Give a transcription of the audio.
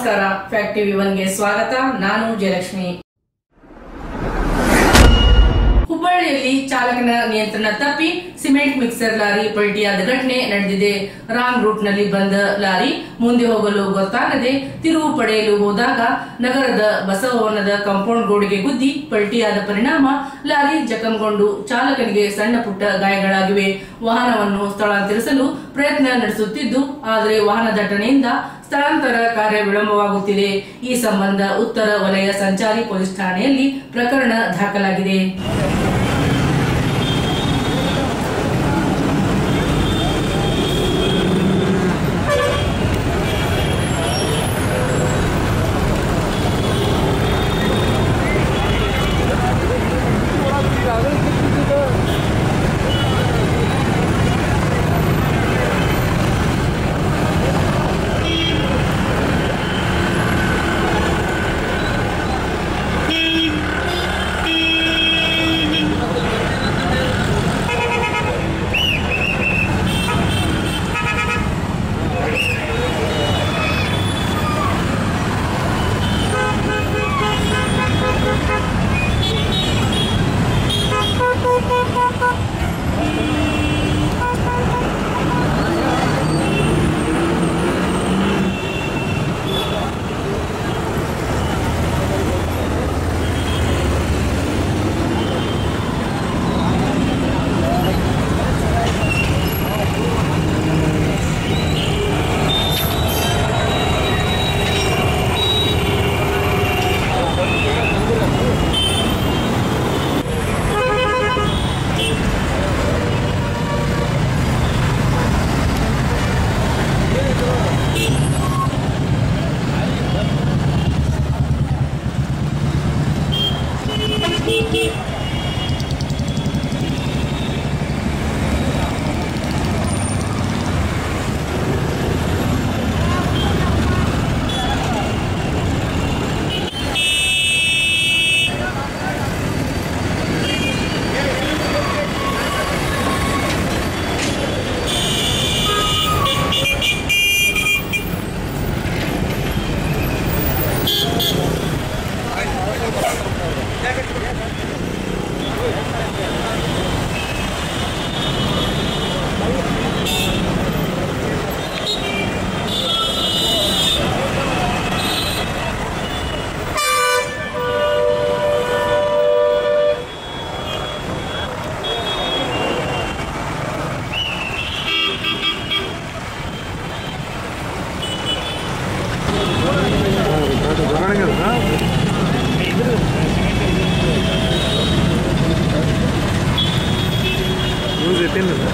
ನಮಸ್ಕಾರ fact TV ಒನ್ಗೆ ಸ್ವಾಗತ ನಾನು ಜಯಲಕ್ಷ್ಮಿ ಹುಬ್ಬಳ್ಳಿಯಲ್ಲಿ ಚಾಲಕನ ನಿಯಂತ್ರಣ ತಪ್ಪಿ ಸಿಮೆಂಟ್ ಮಿಕ್ಸರ್ ಲಾರಿ ಪಲ್ಟಿಯಾದ ಘಟನೆ ನಡೆದಿದೆ ರಾಂಗ್ ರೂಟ್ ನಲ್ಲಿ ಬಂದ ಲಾರಿ ಮುಂದೆ ಹೋಗಲು ಗೊತ್ತಾಗದೆ ತಿರುವು ಪಡೆಯಲು ಹೋದಾಗ ನಗರದ ಬಸವವನದ ಕಾಂಪೌಂಡ್ ಗೋಡೆಗೆ ಗುದ್ದಿ ಪಲ್ಟಿಯಾದ ಪರಿಣಾಮ ಲಾರಿ ಜಖಂಗೊಂಡು ಚಾಲಕನಿಗೆ ಸಣ್ಣ ಪುಟ್ಟ ಗಾಯಗಳಾಗಿವೆ ವಾಹನವನ್ನು ಸ್ಥಳಾಂತರಿಸಲು ಪ್ರಯತ್ನ ನಡೆಸುತ್ತಿದ್ದು ಆದರೆ ವಾಹನ ದಟ್ಟಣೆಯಿಂದ ಸ್ಥಳಾಂತರ ಕಾರ್ಯ ವಿಳಂಬವಾಗುತ್ತಿದೆ ಈ ಸಂಬಂಧ ಉತ್ತರ ವಲಯ ಸಂಚಾರಿ ಪೊಲೀಸ್ ಠಾಣೆಯಲ್ಲಿ ಪ್ರಕರಣ ದಾಖಲಾಗಿದೆ न्यूज येते ना